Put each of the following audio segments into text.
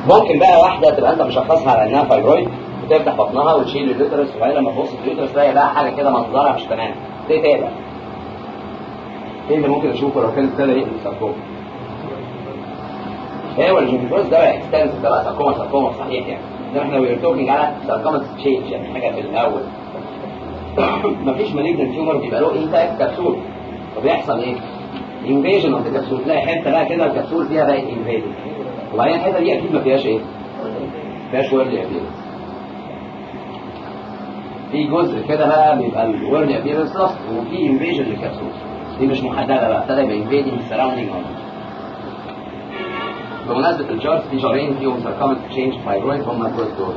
ممكن بقى واحده تبقى انت مشخصها على انها فايبرويد وتفتح بطنها وتشيل اليوترس وبعدين لما تبص في اليوترس تلاقي بقى حاجه كده منظرها مش تمام تبتدي تقلق ايه اللي ممكن اشوفه لو كانت ابتدى يقلق ساركوما ايه ولا الجنجيفوز ده بقى اكستنس ده بقى ساركوما ساركوما صحيح يعني ده احنا وير توكينج على ساركوما تشينج يعني حاجه في الاول مفيش مالجنت تيومر بيبقى له انتاكت كبسول طب يحصل ايه؟ انفيجن اوف الكبسول تلاقي حته بقى كده الكبسول فيها بقت انفيجن وبعدين الحته دي اكيد ما فيهاش ايه؟ ما فيهاش ويرلي ابيرنس في جزء كده بقى بيبقى الويرلي ابيرنس لاست وفي انفيجن للكبسول دي مش محدده بقى ابتدى يبقى انفيدنج السراوندينج بمناسبه الجارز في جارين فيهم ساركومت تشينج فايبرويد هم الجزء دول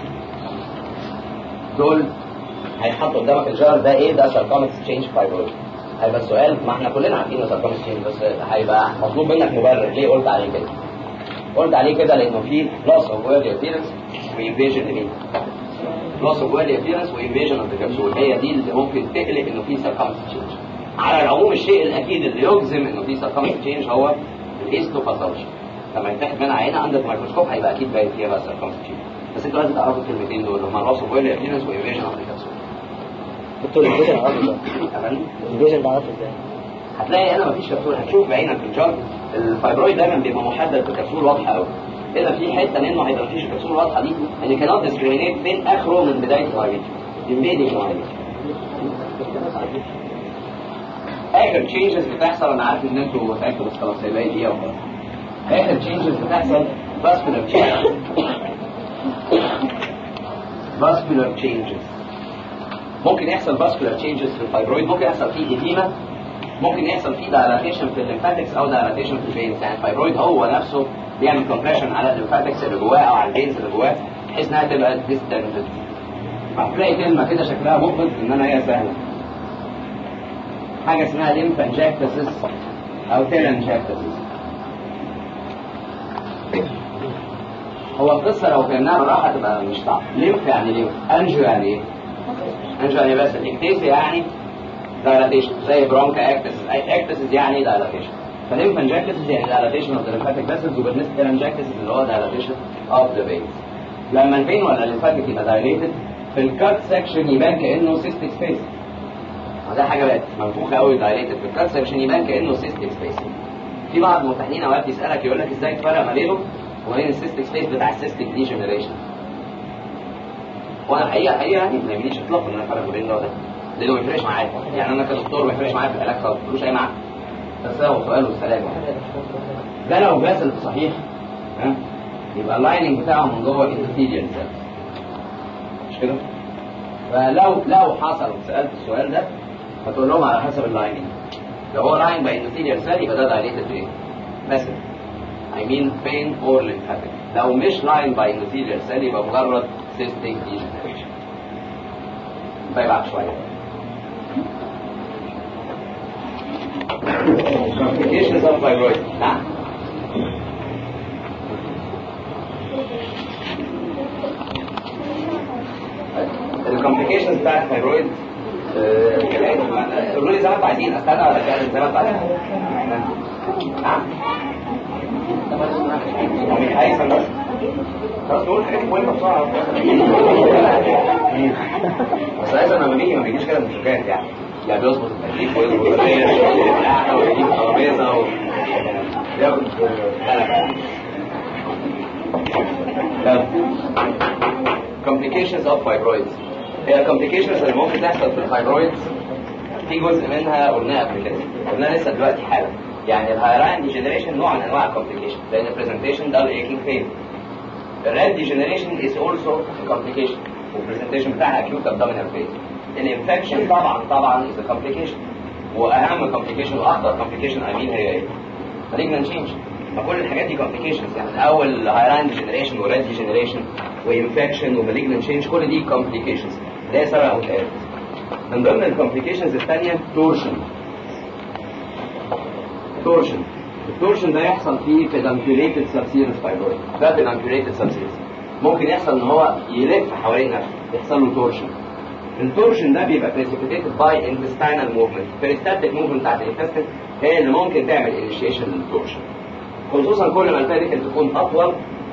دول هيتحطوا قدامك الجار ده ايه ده ساركومت تشينج فايبرويد هيبقى السؤال ما احنا كلنا عارفين ساركومت تشينج بس هيبقى مطلوب منك مبرر ليه قلت عليه كده قلت عليه كده لانه في loss of early appearance وانفيجن لمين loss of early appearance وانفيجن of the capsule هي دي اللي ممكن تقلق انه في ساركومت تشينج على العموم الشيء الاكيد اللي يجزم انه في ساركومت تشينج هو الهيستوباثولوجي لما يتاخد منها عينه عندك ميكروسكوب هيبقى اكيد باين فيها بقى ساركومت تشينج بس انتوا لازم تعرفوا الكلمتين دول هما loss of early appearance وانفيجن of the capsule دكتور الفيجن عرفه ازاي؟ تمام الفيجن ده عرفه ازاي؟ هتلاقي هنا مفيش كبسول هتشوف بعينك في الجار الفايبرويد دايما بيبقى محدد بكبسول واضحه قوي هنا في حته منه هيبقى مفيش الكبسول واضحه دي ان كانت ديسكريمينيت فين اخره من بدايه الهايبيت انفيدنج الهايبيت اخر تشينجز بتحصل انا عارف ان انتوا تعبتوا بس خلاص هيبقى دي وخلاص اخر تشينجز بتحصل فاسكولار تشينجز فاسكولار تشينجز ممكن يحصل فاسكولار تشينجز في الفايبرويد ممكن يحصل فيه اديمه ممكن يحصل فيه دايلاتيشن في الليمفاتكس او دايلاتيشن في الفينز يعني الفايبرويد هو نفسه بيعمل كومبريشن على الليمفاتكس اللي جواه او على الفينز اللي جواه بحيث انها تبقى ديستنتد هتلاقي كلمه كده شكلها مقبض انما هي سهله حاجه اسمها ليمفانجاكتسس او تيرانجاكتسس هو القصه لو فهمناها بالراحه تبقى مش صعب ليمف يعني ليمف انجو يعني ايه انجو يعني بس اكتيس يعني دايلاتيشن زي برونكا اكتسس اكتسس يعني دايلاتيشن فليمفانجاكتسس يعني دايلاتيشن اوف ذا lymphatic vessels وبالنسبه للانجاكتسس اللي هو دايلاتيشن اوف ذا veins لما الفين ولا الليمفاتيك يبقى دايليتد في الكات سكشن يبان كانه سيستيك سبيس ده حاجه بقت منفوخه قوي دايليتد في الكات سكشن يبان كانه سيستيك سبيس في بعض الممتحنين اوقات يسالك يقول لك ازاي تفرق ما بينه وما بين السيستيك سبيس بتاع السيستيك ديجنريشن وانا الحقيقه الحقيقه يعني ما يمليش اطلاقا ان انا افرق ما بين ده وده لانه ما يفرقش معايا يعني انا كدكتور ما يفرقش معايا في العلاج خالص ملوش اي معنى بس هو سؤال والسلام ده لو باسل صحيح ها يبقى اللايننج بتاعه من جوه اندوثيليال مش كده؟ فلو لو حصل وسالت السؤال ده هتقول لهم على حسب اللايننج لو هو لاين باي اندوثيليال سيل يبقى ده دايليتد ايه؟ مثلا I mean pain or lymphatic لو مش لاين باي اندوثيليال سيل يبقى مجرد cystic degeneration بيبعد شويه complications of fibroid نعم الكومبليكيشنز بتاعت الفايبرويد قولوا لي زي ما انتوا عايزين استنى ولا كده زي ما انتوا عايزين نعم مش عايز بس خلاص نقول حاجات مهمه بسرعه بس عايز لما بيجي ما بيجيش كده مشكلات يعني يعني بيظبط التكليف ويظبط الريش ويجيب ترابيزه و ياخد complications of fibroids هي complications اللي ممكن تحصل في الفايبرويدز في جزء منها قلناه قبل كده قلناه لسه دلوقتي حالا يعني الهايراين ديجنريشن نوع من انواع الكومبليكيشن لان البرزنتيشن ده الايكينج فين الريد ديجنريشن از اولسو كومبليكيشن والبرزنتيشن بتاعها اكيوت ابدومينال فين الانفكشن طبعا طبعا از كومبليكيشن واهم كومبليكيشن واخطر كومبليكيشن اي مين هي ايه؟ مالجنان تشينج فكل الحاجات دي كومبليكيشنز يعني اول هايراين ديجنريشن وريد ديجنريشن وانفكشن ومالجنان تشينج كل دي كومبليكيشنز ده سبع وثلاث من ضمن الكومبليكيشنز الثانيه تورشن تورشن التورشن ده يحصل فيه بيدانكيوليتد سبسيرس فايبرويد ده بيدانكيوليتد سبسيرس ممكن يحصل ان هو يلف حوالين نفسه يحصل له تورشن التورشن ده بيبقى precipitated by intestinal movement peristaltic movement بتاعت الانتستين هي اللي ممكن تعمل initiation للتورشن خصوصا كل ما الفاديكال تكون اطول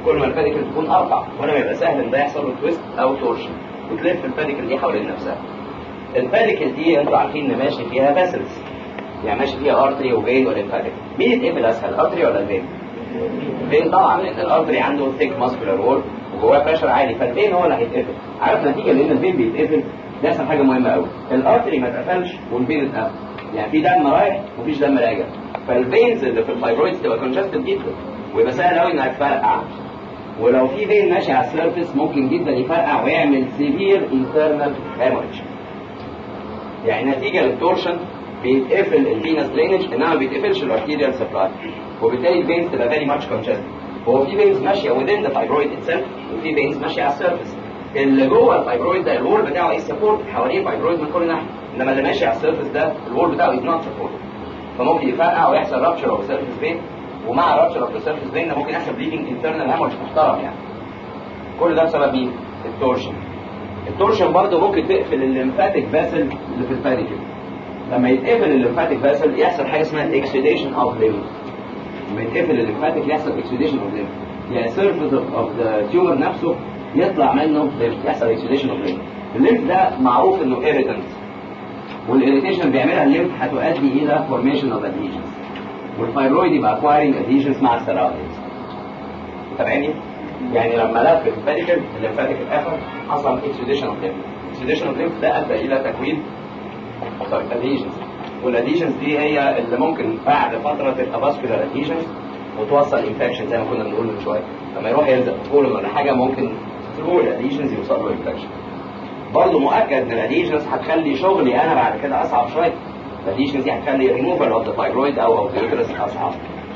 كل ما الباديكل تكون ارفع كل ما يبقى سهل ان ده يحصل له تويست او تورشن وتلف الباديكل دي حوالين نفسها الباديكل دي انتوا عارفين ان ماشي فيها فاسلز يعني ماشي فيها ارتري وفين والليمفاتيك مين يتقفل اسهل الارتري ولا الفين؟ الفين طبعا لان الارتري عنده ثيك ماسكولار وول وجواه بريشر عالي فالفين هو اللي هيتقفل عارف نتيجه لان الفين بيتقفل ده يحصل حاجه مهمه قوي الارتري ما اتقفلش والفين اتقفل يعني في دم رايح ومفيش دم راجع فالفينز اللي في الفايبرويدز تبقى كونجستد جدا ويبقى سهل قوي انها تفرقع ولو في فين ماشي على السيرفيس ممكن جدا يفرقع ويعمل سيفير انترنال هيموريدج يعني نتيجه للتورشن بيتقفل الفينس درينج انما ما بيتقفلش الارتيريال سبلاي وبالتالي الفينز تبقى فيري ماتش كونجستد هو في فينز ماشيه within the fibroid itself وفي فينز ماشيه على السيرفيس اللي جوه الفايبرويد ده الوول بتاعه ايه سبورت حواليه فايبرويد من كل ناحيه انما اللي ماشي على السيرفيس ده الوول بتاعه از نوت سبورت فممكن يفرقع ويحصل رابشر اوف سيرفيس فين ومع رابشر اوف سيرفيس فين ممكن يحصل بليدنج انترنال هامش محترم يعني كل ده بسبب مين؟ التورشن التورشن برضه ممكن تقفل الليمفاتيك فاسل اللي في الفاريكل لما يتقفل الليمفاتيك فاسل يحصل حاجه اسمها اكسيديشن اوف ليمف لما يتقفل الليمفاتيك يحصل اكسيديشن اوف ليمف يعني السيرفيس اوف ذا تيومر نفسه يطلع منه ليمف يحصل اكسيديشن اوف ليمف الليمف ده معروف انه ايريتنت والاريتيشن بيعملها الليمف هتؤدي الى فورميشن اوف ادهيجنز والفايرويد يبقى اكوايرنج ادهيجنز مع السراوندينجز تابعيني يعني لما لف الفاتيكل الليمفاتيك اتقفل حصل اكسيديشن اوف ليمف اكسيديشن اوف ليمف ده ادى الى تكوين ادهيجنز والادهيجنز دي هي اللي ممكن بعد فتره تبقى فاسكولار ادهيجنز وتوصل انفكشن زي ما كنا بنقول من شويه لما يروح يلزق في كولون ولا حاجه ممكن ثرو الادهيجنز يوصل له انفكشن برضه مؤكد ان الاديشنز هتخلي شغلي انا بعد كده اصعب شويه الاديشنز دي هتخلي ريموفال اوف ذا فايبرويد او اوف ذا يوترس اصعب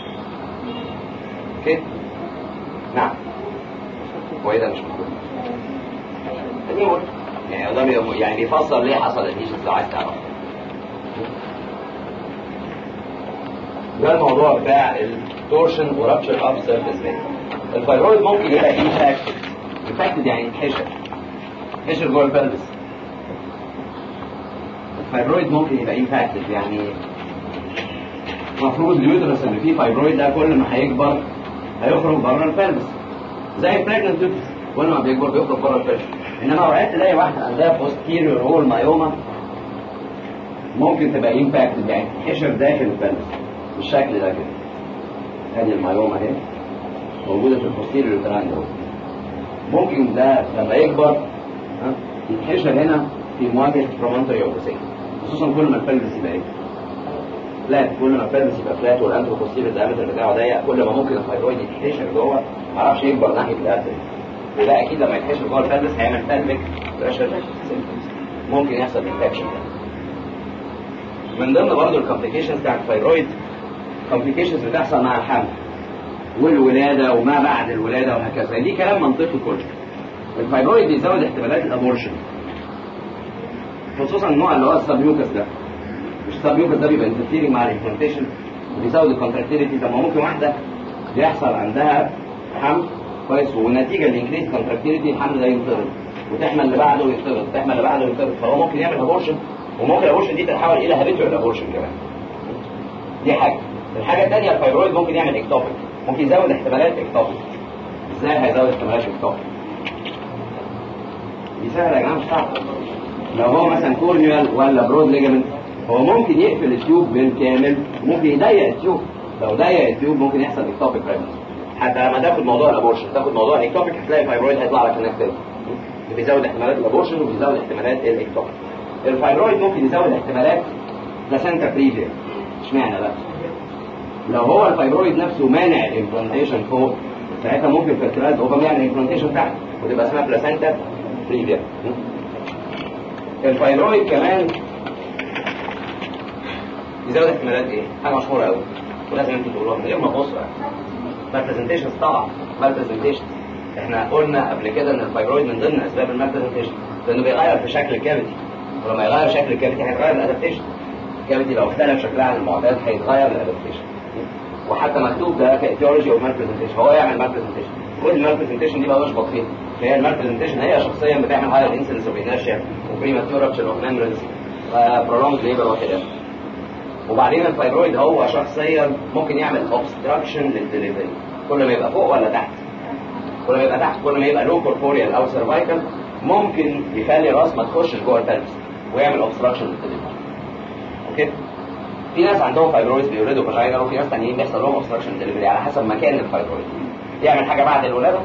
اوكي نعم هو ايه ده مش مفهوم تاني قول يعني ده بي- يعني بيفسر ليه حصل الاديشنز لو عايز تعرف ده الموضوع بتاع التورشن ورابشر اوف سيرفيس الفايبرويد ممكن يبقى انفاكتد انفاكتد يعني يتحشر ايش جوه البلبس الفايبرويد ممكن يبقى انفاكتد يعني المفروض اليوترس اللي فيه فايبرويد ده كل ما هيكبر هيخرج بره البلبس زي البريجننت يوترس كل ما بيكبر بيخرج بره البلبس انما اوقات تلاقي واحده عندها بوستيريور هول مايوما ممكن تبقى انفاكتد يعني تحشر داخل البلبس بالشكل ده كده ادي المايوما اهي موجوده في البوستيريور يوتران ده ممكن ده لما يكبر ها، يتحشر هنا في مواجهه برومونتري اوبوسيت خصوصا كل ما البلبس يبقى ايه فلات كل ما البلبس يبقى فلات والانتروبوستيريور الدايمتر بتاعه ضيق كل ما ممكن الفايبرويد يتحشر جوه ما يعرفش يكبر ناحيه الارتري وده اكيد لما يتحشر جوه البلبس هيعمل بلبك بريشر ممكن يحصل انفكشن من ضمن برضه الكومبليكيشنز بتاعت الفايبرويد كومبليكيشنز بتحصل مع الحمل والولاده وما بعد الولاده وهكذا دي كلام منطقي كله الفايبرويد بيزود احتمالات الابورشن خصوصا النوع اللي هو السبيوكس ده مش السبيوكس ده بيبقى انترفيرنج مع الامبلانتيشن وبيزود الكونتراكتيليتي طب ما ممكن واحده بيحصل عندها حمل كويس ونتيجه لانكريز كونتراكتيليتي الحمل ده ينطرد وتحمل اللي بعده وينطرد تحمل اللي بعده وينطرد فهو ممكن يعمل ابورشن وممكن الابورشن دي تتحول الى هابيتوال ابورشن كمان دي حاجه الحاجه الثانيه الفايبرويد ممكن يعمل اكتوبيك ممكن يزود احتمالات اكتوبيك ازاي هيزود احتمالات اكتوبيك دي سهله يا جماعه مش صعبه لو هو مثلا كورنيال ولا برود ليجمنت هو ممكن يقفل التيوب بالكامل وممكن يضيق التيوب لو ضيق التيوب ممكن يحصل اكتوبيك بريجنسي حتى لما تاخد موضوع الابورشن تاخد موضوع الاكتوبيك هتلاقي الفايبرويد هيطلع لك هناك تاني بيزود احتمالات الابورشن وبيزود احتمالات الاكتوبيك الفايبرويد ممكن يزود احتمالات بلاسنتا بريفيا اشمعنى بقى لو هو الفايبرويد نفسه مانع الامبلانتيشن فوق ساعتها ممكن فيرتلايز اوفر يعمل امبلانتيشن تحت وتبقى اسمها بلاسنتا بريفيا الفايبرويد كمان يزود احتمالات ايه؟ حاجه مشهوره قوي ولازم انتوا تقولوها من غير ما تبصوا يعني مال برزنتيشن طبعا مال برزنتيشن احنا قلنا قبل كده ان الفايبرويد من ضمن اسباب المال برزنتيشن لانه بيغير في شكل الكافيتي ولما يغير شكل الكافيتي هيتغير الادابتيشن الكافيتي لو اختلف شكلها عن المعتاد هيتغير الادابتيشن وحتى مكتوب ده كايتيولوجي او مال برزنتيشن هو يعمل مال برزنتيشن كل المال برزنتيشن دي بقى مش فيها هي المال برزنتيشن هي شخصيا بتعمل هاير انسلنس اوف انرشيا وبريماتور رابشر اوف ميموريز برولونج ليبر وكده وبعدين الفايبرويد هو شخصيا ممكن يعمل اوبستراكشن للدليفري كل ما يبقى فوق ولا تحت كل ما يبقى تحت كل ما يبقى لو كوربوريال او سيرفايكال ممكن يخلي الراس ما تخشش جوه البلفس ويعمل اوبستراكشن للدليفري اوكي في ناس عندهم فايبرويدز بيولدوا فاجينا وفي ناس تانيين بيحصل لهم اوبستراكشن دليفري على حسب مكان الفايبرويد يعمل حاجه بعد الولاده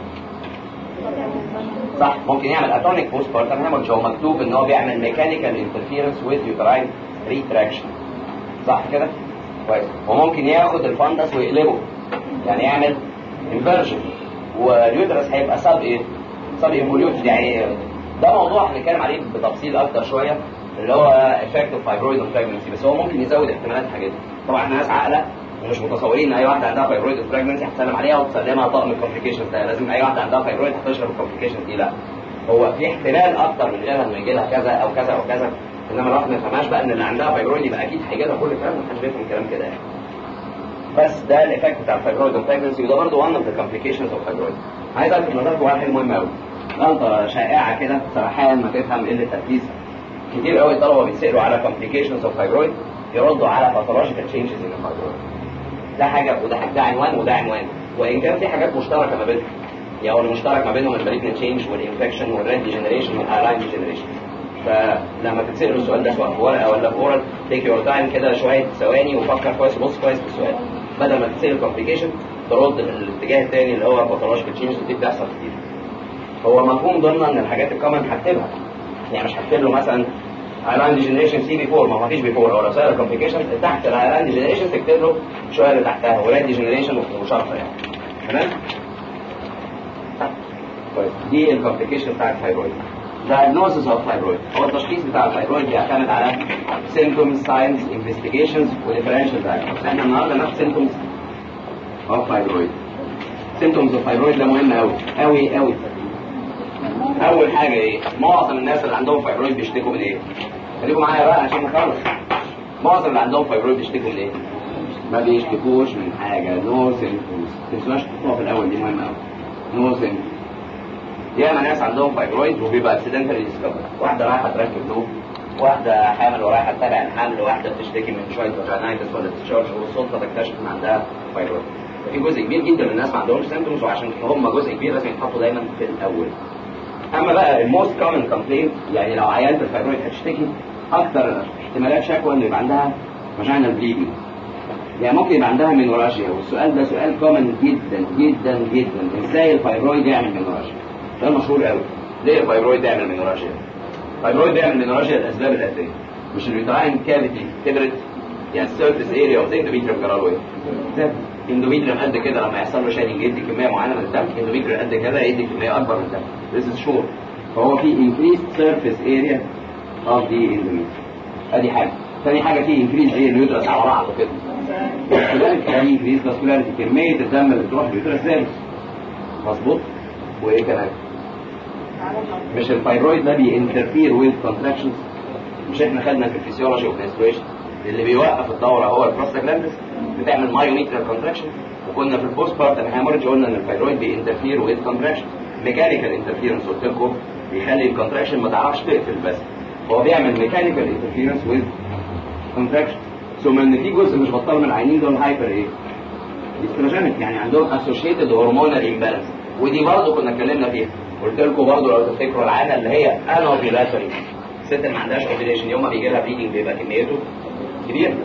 صح ممكن يعمل اتونيك بوست بارتم هيموريدج هو مكتوب ان هو بيعمل ميكانيكال انترفيرنس ويز يوتراين ريتراكشن صح كده كويس وممكن ياخد الفندس ويقلبه يعني يعمل انفرجن واليوترس هيبقى سب ايه سب امبوليوت يعني ده موضوع هنتكلم عليه بتفصيل اكتر شويه اللي هو افكت اوف فايبرويد اوف بريجنسي بس هو ممكن يزود احتمالات حاجات طبعا احنا ناس عاقله ومش متصورين ان اي واحده عندها فايبرويد اوف بريجنسي هتسلم عليها وتسلمها طقم الكومبليكيشنز ده لازم اي واحده عندها فايبرويد هتشرب الكومبليكيشنز دي لا هو في احتمال اكتر من غيرها انه يجي لها كذا او كذا او كذا انما الواحد ما يفهمهاش بقى ان اللي عندها فايبرويد يبقى اكيد هيجي لها كل الكلام ده محدش بيفهم الكلام كده يعني بس ده الايفكت بتاع الفايبرويد اوف بريجنسي وده برضه one of the complications of fibroid عايز اعرف ان ده واحد مهم قوي غلطه شائعه كده سرحان ما تفهم قله تركيز كتير قوي طلبه بيسالوا على complications of fibroid يردوا على pathological changes in the fibroid ده حاجه وده حاجه ده عنوان وده عنوان وان كان في حاجات مشتركه ما بينهم يعني المشترك ما بينهم المالجنت تشينج والانفكشن والريد ديجنريشن والالاين ديجنريشن فلما تتسالوا السؤال ده سواء في ورقه ولا في اورال تيك يور تايم كده شويه ثواني وفكر كويس وبص كويس في السؤال بدل ما تتسال كومبليكيشن ترد الاتجاه الثاني اللي هو باثولوجيكال تشينج ودي بتحصل كتير هو مفهوم ضمن ان الحاجات الكومن هكتبها يعني مش هكتب له مثلا ايلاند ديجنريشن سي بي 4 ما فيش بي 4 او لو سأل كومبليكيشن تحت الايلاند ديجنريشن تكتب له شويه اللي تحتها وريد ديجنريشن وشرطه يعني تمام كويس دي الكومبليكيشن بتاع الفايبرويد diagnosis of fibroid هو التشخيص بتاع الفايبرويد بيعتمد على symptoms, signs, investigations و differential diagnosis احنا النهارده ناخد symptoms of fibroid symptoms of fibroid ده مهم قوي قوي قوي اول حاجه ايه معظم الناس اللي عندهم فايبرويد بيشتكوا من ايه خليكم معايا بقى عشان نخلص معظم اللي عندهم فايبرويد بيشتكوا من ايه ما بيشتكوش من حاجه نو سيمبتومز ما تنسوش تحطوها في الاول دي مهمه قوي نو سيمبتومز ياما ناس عندهم فايبرويد وبيبقى اكسيدنتالي ديسكفر واحده رايحه تركب له واحده حامل ورايحه تتابع الحمل واحده بتشتكي من شويه فاجينايتس ولا تشارج والسلطه تكتشف ان عندها فايبرويد في جزء كبير جدا من الناس ما عندهمش سيمبتومز وعشان هم جزء كبير لازم يتحطوا دايما في الاول اما بقى الموست كومن كومبلين يعني لو عيانه الفايبرويد هتشتكي اكتر احتمالات شكوى انه يبقى عندها فاجينال بليدنج يعني ممكن يبقى عندها مينوراجيا والسؤال ده سؤال كومن جدا جدا جدا ازاي الفايبرويد يعمل مينوراجيا ده مشهور قوي ليه الفايبرويد يعمل مينوراجيا الفايبرويد بيعمل مينوراجيا الاسباب الاتيه مش اليوتراين كافيتي كبرت يعني السيرفيس اريا اوف اندوميتريوم جرالويد اندوميتريوم قد كده لما يحصل له شادنج يدي كميه معينه من الدم اندوميتريوم قد كده يدي كميه اكبر من الدم This is sure فهو في increased surface area of the endometrium ادي حاجه ثاني حاجه في increased ايه اليوترس على بعضه كده في increased vascularity كميه الدم اللي بتروح لليوترس زادت مظبوط وايه كمان مش الفايبرويد ده بينترفير ويز كونتراكشنز مش احنا خدنا في الفسيولوجي والانستريشن اللي بيوقف الدوره هو البروستاجلاندس بتعمل مايوميترال كونتراكشن وكنا في البوست بارتم هامورج قلنا ان الفايبرويد بينترفير ويز كونتراكشن ميكانيكال انترفيرنس قلت لكم بيخلي الكونتراكشن ما تعرفش تقفل بس هو بيعمل ميكانيكال انترفيرنس ويز كونتراكشن ثم ان في جزء مش بطال من العينين دول هايبر ايه استروجينيك يعني عندهم اسوشيتد هرمونال امبالانس ودي برضه كنا اتكلمنا فيها قلت لكم برضه لو تفتكروا العاده اللي هي انوفيلاتوري الست اللي ما عندهاش اوفيليشن يوم ما بيجي لها بليدنج بيبقى كميته كبيره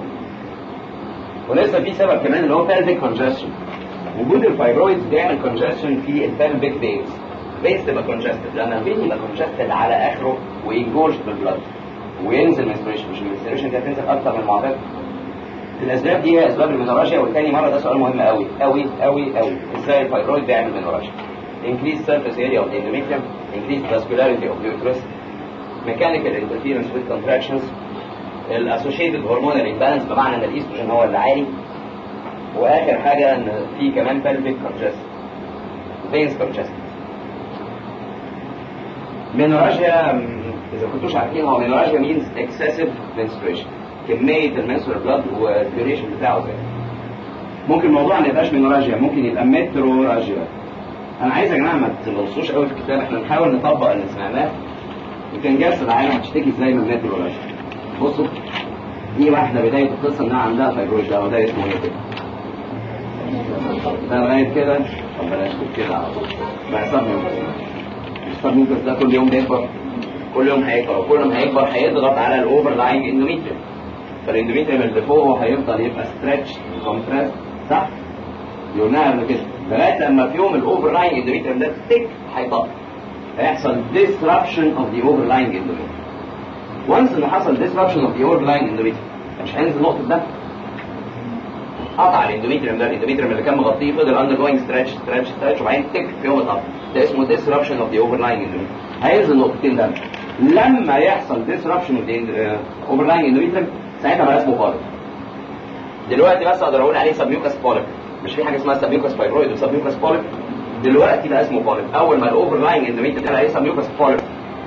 ولسه في سبب كمان اللي هو pelvic congestion وجود الفايبرويدز بيعمل congestion في البلفيك فينز فينز تبقى congested لما الفين يبقى congested على اخره وينجورج بالبلد وينزل menstruation مش المنستريشن كده تنزل اكتر من المعتاد الاسباب دي هي اسباب المينوراجيا والتاني مره ده سؤال مهم قوي قوي قوي قوي ازاي الفايبرويد بيعمل مينوراجيا increased surface area of the endometrium increased vascularity of the uterus mechanical interference with contractions الاسوشيتد هرمونال امبالانس بمعنى ان الايستروجين هو اللي عالي واخر حاجه ان في كمان pelvic congestion veins congestion مينوراجيا اذا كنتوش عارفين هو مينوراجيا means excessive menstruation كميه المنسورال بلاد والديوريشن بتاعه زي ممكن الموضوع ما يبقاش مينوراجيا ممكن يبقى متروراجيا انا عايز يا جماعه ما تبصوش قوي في الكتاب احنا نحاول نطبق اللي سمعناه وتنجز العالم هتشتكي ازاي من المتروراجيا بصوا دي واحده بدايه القصه انها عندها فايبرويد ده وده اسمه ايه كده ده لغايه كده طب بلاش كده على طول بقى سب ميوكس السب ميوكس ده كل يوم بيكبر كل يوم هيكبر وكل ما هيكبر هيضغط على الاوفر لاينج اندوميتريوم فالاندوميتريوم اللي فوق هيفضل يبقى ستريتش كومبريس صح؟ قلناها قبل كده لغايه لما في يوم الاوفر لاينج اندوميتريوم ده تك هيطق هيحصل disruption of the overlying endometrium once ان حصل disruption of the overlying endometrium مش هينزل نقطه دم قطع الاندوميتريوم ده الاندوميتريوم اللي كان مغطيه فضل undergoing stretch stretch stretch وبعدين تك في يوم اتقطع ده اسمه disruption of the overlying endometrium هينزل نقطتين دم لما يحصل disruption of the uh, overlying endometrium ساعتها بقى اسمه فارق دلوقتي بس اقدر اقول عليه سبميوكس بوليك مش في حاجه اسمها سبميوكس فايبرويد وسبميوكس بوليك دلوقتي بقى اسمه بوليك اول ما الاوفر لاينج اندوميتريوم ده عليه سبميوكس بوليك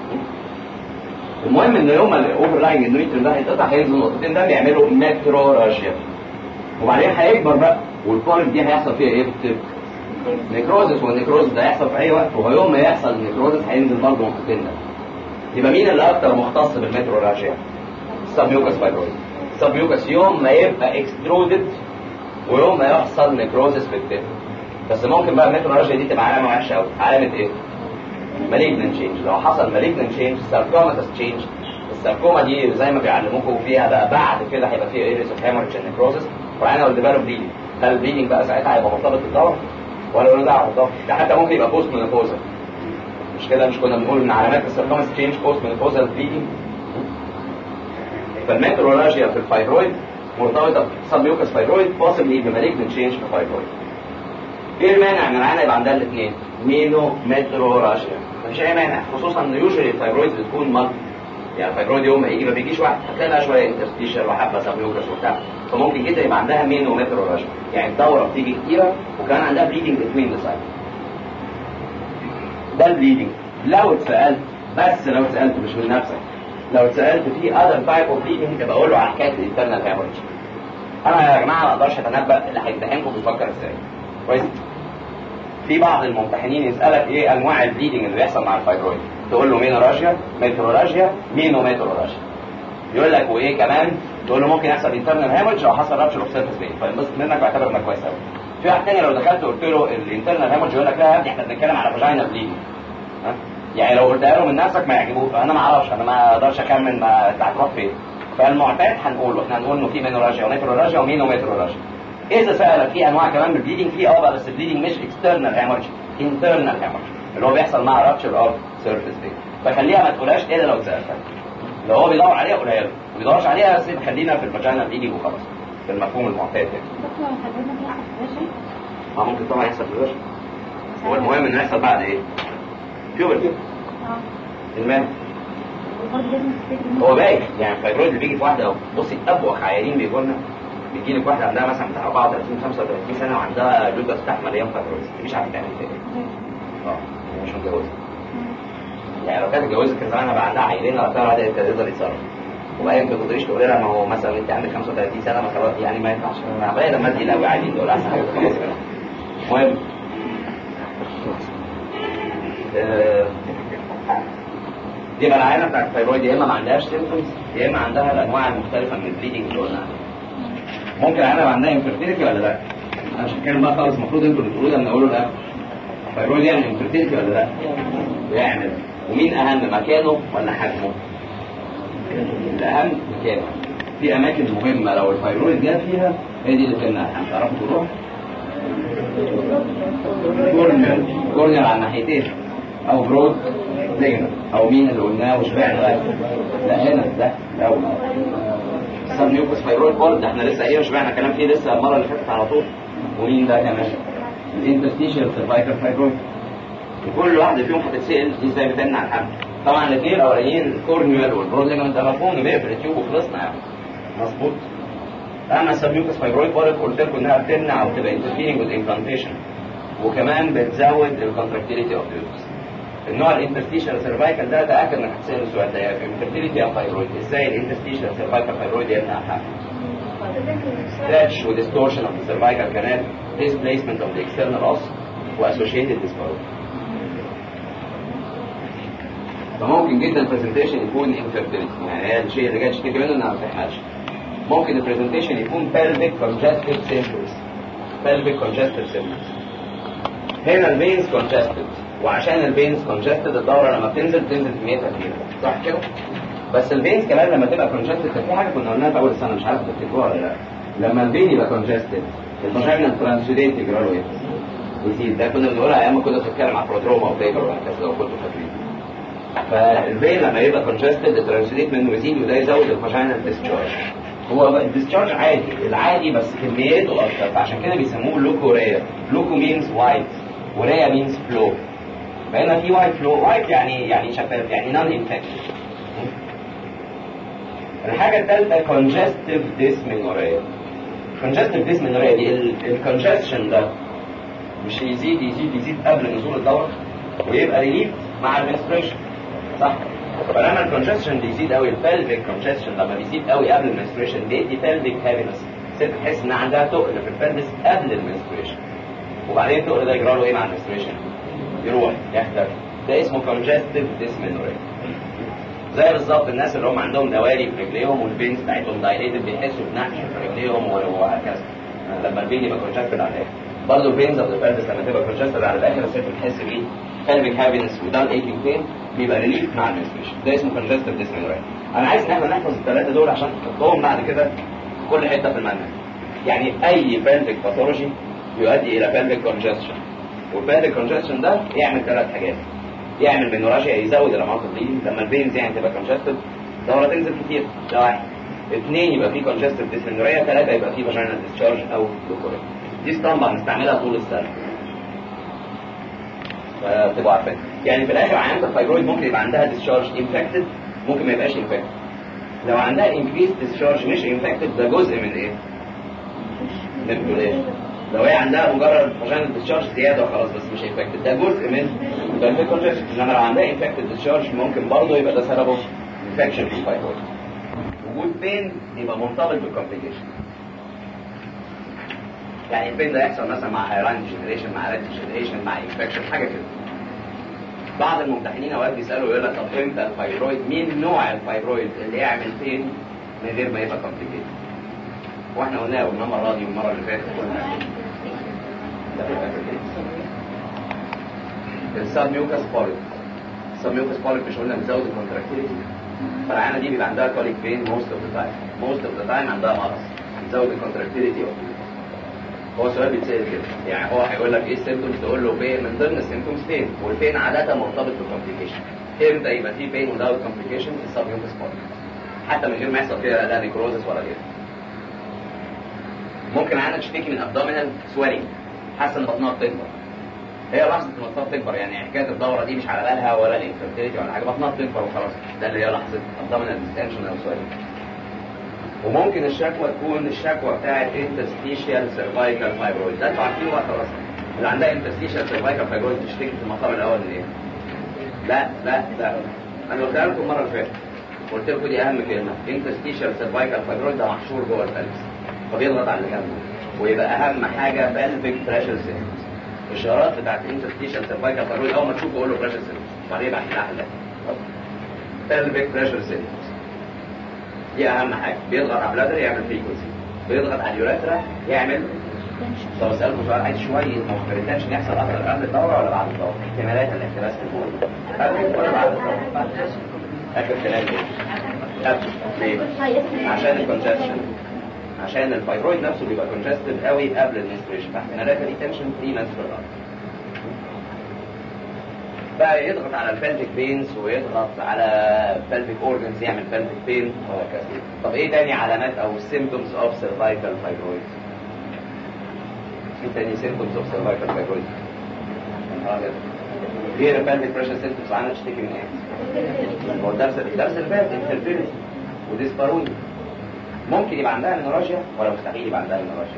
المهم ان يوم ما الاوفر لاينج اندوميتريوم ده هيتقطع هينزل نقطتين ده بيعملوا ميتروراجيا وبعدين هيكبر بقى والبوليك دي هيحصل فيها ايه بت- نيكروزس والنيكروزس ده هيحصل في اي وقت ويوم ما يحصل النيكروزس هينزل برضه نقطتين ده يبقى مين اللي اكتر مختص بالميتروراجيا السبميوكس فايبرويد السبميوكس يوم ما يبقى اكسترودد ويوم ما يحصل نيكروزس في الكتف بس ممكن بقى الميتروراجيا دي تبقى علامه وحشه قوي علامه ايه مالجنت تشينج لو حصل مالجنت تشينج ساركوماتس تشينج الساركوما دي زي ما بيعلموكم فيها بقى بعد كده هيبقى فيها ايريس اوف هيموريدج نيكروزس وعينها والديفلوب بليدنج هل البليدنج بقى ساعتها هيبقى مرتبط بالدواء ولا له دعوه بالدواء ده حتى ممكن يبقى بوست مينوبوزال مش كده مش كنا بنقول ان علامات الساركوماتس تشينج بوست مينوبوزال بليدنج فالميتروراجيا في الفايبرويد مرتبطه بسبميوكس فايبرويد possibly بمالجنت تشينج في الفايبرويد ايه المانع ان العينه يبقى عندها الاثنين مينو ميتروراجيا مفيش اي مانع خصوصا ان يوجوالي الفايبرويد بتكون مالتي يعني الفايبرويد يوم ما يجي ما بيجيش واحد هتلاقي لها شويه انترستيشر وحبه سبميوكس وبتاع فممكن جدا يبقى عندها مينو ميتروراجيا يعني الدوره بتيجي كتيره وكان عندها بليدنج بتوين ذا سايد ده البليدنج لو اتسالت بس لو اتسالت مش من نفسك لو اتسالت في اذر تايب اوف بليدنج تبقى اقول له على حكايه الانترنال هيموريدج انا يا جماعه ما اقدرش اتنبا اللي هيمتحنكم بيفكر ازاي كويس في بعض الممتحنين يسالك ايه انواع البليدنج اللي بيحصل مع الفايبرويد تقول له مينوراجيا ميتروراجيا مينو ميتروراجيا يقول لك وايه كمان تقول له ممكن يحصل انترنال هيموريدج لو حصل رابشر اوف سيرفيس بين فينبسط منك واعتبر انك كويس قوي في واحد تاني لو دخلت قلت له الانترنال هيموريدج يقول لك لا يا ابني احنا بنتكلم على فاجينا بليدنج ها يعني لو قلتها له من نفسك ما يعجبوه انا ما اعرفش انا ما اقدرش اكمل ما انت هتروح فين فالمعتاد هنقوله احنا هنقول انه في مينوراجيا وميتروراجيا ومينو ميتروراجيا اذا سالك في انواع كمان من البليدنج في اه بقى بس البليدنج مش اكسترنال هيموريدج انترنال هيموريدج اللي هو بيحصل مع رابشر اوف سيرفيس بين فخليها ما تقولهاش الا لو اتسالتها لو هو بيدور عليها قولها له ما بيدورش عليها بس خلينا في الفاجينا بليدنج وخلاص في المفهوم المعتاد يعني دكتور حضرتك في اكسبريشن اه ممكن طبعا يحصل في الوش هو المهم انه يحصل بعد ايه؟ بيوبرتي اه المهم وبرضه لازم تفتكر هو باين يعني الفايبرويد اللي بيجي في واحده اهو بصي ابوخ عيانين بيجوا لنا بيجي لك واحده عندها مثلا بتاع 34 35 سنه وعندها جلد تحت مليان فايبرويد مش عارفه تعمل كده اه هي مش متجوزه يعني لو كانت اتجوزت كان زمانها بقى عندها عيلين ولا بتاع بعدين كانت تقدر يتصرف وبعدين ما تقدريش تقولي لها ما هو مثلا انت عندك 35 سنه ما خلاص يعني ما ينفعش انا بقى لما ادي قوي عايزين دول احسن حاجه خلاص كده المهم آه، يبقى العينه بتاعت الثايرويد يا اما ما عندهاش سيمبتومز يا اما عندها الانواع المختلفه من البليدنج اللي قلنا عليها. ممكن العينه يبقى عندها انفيرتيليتي ولا لا؟ انا مش هتكلم بقى خالص المفروض انتوا اللي تقولوا ده من اوله لاخره. الثايرويد يعمل انفيرتيليتي ولا لا؟ بيعمل ومين اهم مكانه ولا حجمه؟ الاهم مكانه. في اماكن مهمه لو الثايرويد جه فيها هي دي اللي فهمناها هتعرفوا تروح كورنيال كورنيال على الناحيتين او برود ليجن او مين اللي قلناه وشبعنا بقى لا هنا ده الاول سب نيوكس فايرويد بول ده احنا لسه ايه وشبعنا كلام فيه لسه المره اللي فاتت على طول ومين ده كمان الانترستيشال سيرفايكال فايبرويد وكل واحده فيهم هتتسال دي ازاي بتمنع عن الحمل طبعا الاثنين الاولانيين الكورنيال والبرود ليجن ده مفهوم بيقفل التيوب وخلصنا يعني مظبوط اما السبميوكس فايبرويد بوليك قلت لكم انها بتمنع او بتبقى انترفيرنج وذ امبلانتيشن وكمان بتزود الكونتراكتيليتي اوف اليوترس النوع الانترستيشال سيرفايكال ده تاكد انك هتسال السؤال ده يعني انترفيرنتي او فايبرويد ازاي الانترستيشال سيرفايكال فايبرويد يمنع الحمل stretch و distortion of the cervical canal displacement of the external os واssociated dysbiosis فممكن جدا البرزنتيشن يكون infertility يعني هي الشيء اللي جاي تشتكي منه انها ما بتحملش ممكن البرزنتيشن يكون pelvic congestive symptoms pelvic congestive symptoms هنا الفينز congested وعشان الفينز congested الدورة لما بتنزل بتنزل كميتها كبيرة صح كده؟ بس الفينز كمان لما تبقى congested كان في حاجة كنا قلناها في أول السنة مش عارف تفتكروها ولا لا لما الفين يبقى congested الفاجينا ترانسوديت يجرى له ايه؟ يزيد ده كنا بنقولها ايام ما كنا بنتكلم عن برودروما وفيبر وهكذا لو كنتوا فاكرين فالفين لما يبقى congested الترانسوديت منه يزيد وده يزود الفاجينا ديسشارج هو الديسشارج عادي العادي بس كميته اكتر فعشان كده بيسموه لوكوريا لوكو مينز وايت وريا مينز فلو فهنا في وايت فلو وايت يعني يعني شفاف يعني نون انفكشن الحاجه الثالثه congestive dysmenorrhea congestive dysmenorrhea دي الكونجستشن ده مش يزيد يزيد يزيد قبل نزول الدورة ويبقى ريليف مع المنستريشن صح فلما الكونجستشن بيزيد قوي البلفيك كونجستشن لما بيزيد قوي قبل المنستريشن بيدي بلفيك هابينس ست تحس ان عندها تقل في البلفس قبل المنستريشن وبعدين التقل ده يجرى له ايه مع المنستريشن يروح يختفي ده اسمه congestive dysmenorrhea زي بالظبط الناس اللي هم عندهم دوالي في رجليهم والبينز بتاعتهم دايليتد بيحسوا بنقش في رجليهم وهكذا لما البين يبقى كونجستد على الاخر برضه البينز اوف ذا بلفس لما تبقى كونجستد على الاخر الست بتحس بيه pelvic heaviness ودان ايكينج بين بيبقى ريليف مع المنستريشن ده اسمه congestive dysmenorrhea انا عايز ان احنا نحفظ الثلاثه دول عشان نحطهم بعد كده في كل حته في المنهج يعني اي pelvic pathology يؤدي الى pelvic congestion والpelvic congestion ده يعمل ثلاث حاجات يعمل بنوراشيا يزود الامراض دي لما البينز يعني تبقى كونجستد دورة تنزل كتير ده واحد اثنين يبقى فيه كونجستد ديسمنوريا ثلاثة يبقى فيه فاجينال ديسشارج او لوكوريا دي اسطمبة هنستعملها طول السنة فتبقوا عارفين يعني في الاخر عيانة الفايبرويد ممكن يبقى عندها ديسشارج انفكتد ممكن ما يبقاش انفكتد لو عندها انكريس ديسشارج مش انفكتد ده جزء من ايه؟ من البلولاج لو هي عندها مجرد فاجينال ديسشارج زياده وخلاص بس مش انفكتد ده جزء من البلفيك كونجكشن انما لو عندها انفكتد ديسشارج ممكن برضه يبقى ده سببه انفكشن في الفايبرويد وجود بين يبقى مرتبط بالكومبليكيشن يعني البين ده يحصل مثلا مع هيران جنريشن مع ريد جنريشن مع انفكشن حاجه كده بعض الممتحنين اوقات بيسالوا يقول لك طب امتى الفايبرويد مين نوع الفايبرويد اللي يعمل بين من غير ما يبقى كومبليكيشن واحنا قلناه قلنا المره دي والمره اللي فاتت قلنا السب ميوكاس بوليب السب ميوكاس بوليب مش قلنا بتزود الكونتراكتيليتي فالعيانه دي بيبقى عندها كوليك بين موست اوف ذا تايم موست اوف ذا تايم عندها مرض بتزود الكونتراكتيليتي هو سؤال بيتسال كده يعني هو هيقول لك ايه السيمتومز تقول له بين من ضمن السيمتومز بين والبين عاده مرتبط بالكومبليكيشن امتى يبقى في بين without كومبليكيشن السب ميوكاس بوليب حتى من غير ما يحصل فيها لا نيكروزس ولا غيره ممكن عيانه تشتكي من ابدومينال سويلنج حاسه ان بطنها بتكبر هي لحظه ان بطنها بتكبر يعني حكايه الدوره دي مش على بالها ولا الانفيرتيليتي ولا حاجه بطنها بتكبر وخلاص ده اللي هي لحظه ابدومينال ديستنشن او سويلنج وممكن الشكوى تكون الشكوى بتاعت انترستيشيال سيرفايكال فايبرويد ده انتوا عارفين وقت خلاص اللي عندها انترستيشيال سيرفايكال فايبرويد تشتكي في المقام الاول من ايه؟ لا لا لا انا قلتها لكم المره اللي فاتت قلت لكم دي اهم كلمه انترستيشيال سيرفايكال فايبرويد ده محشور جوه الفلس فبيضغط على اللي جنبه ويبقى اهم حاجه بلفيك بريشر سيستم الاشارات بتاعت انترستيشن سيرفايكال فايبرويد اول ما تشوفه قول له بريشر سيستم وبعدين يبقى لها حل بلفيك بريشر سيستم دي اهم حاجه بيضغط على البلادر يعمل فريكونسي بيضغط على اليوريثرا يعمل طب اسالكم سؤال عايز شويه ريتنشن يحصل اكتر قبل الدوره ولا بعد الدوره؟ احتمالات الاحتباس في الموضوع قبل ولا بعد الدوره؟ اخر كلام قبل ليه؟ عشان الكونجكشن عشان الفايبرويد نفسه بيبقى كونجستد قوي قبل المنستريشن فاحتمالات الريتنشن 3 مانثs بير بقى يضغط على البلفيك بينز ويضغط على بلفيك اورجنز يعمل بلفيك بين وهكذا طب ايه تاني علامات او سيمبتومز اوف سيرفايكال فايبرويد ايه تاني سيمبتومز اوف سيرفايكال فايبرويد غير البلفيك بريشر سيمبتومز عنها تشتكي من ايه؟ هو الدرس الدرس اللي فات انفيرتيليتي وديسباروني ممكن يبقى عندها منوراجيا ولا مستحيل يبقى عندها منوراجيا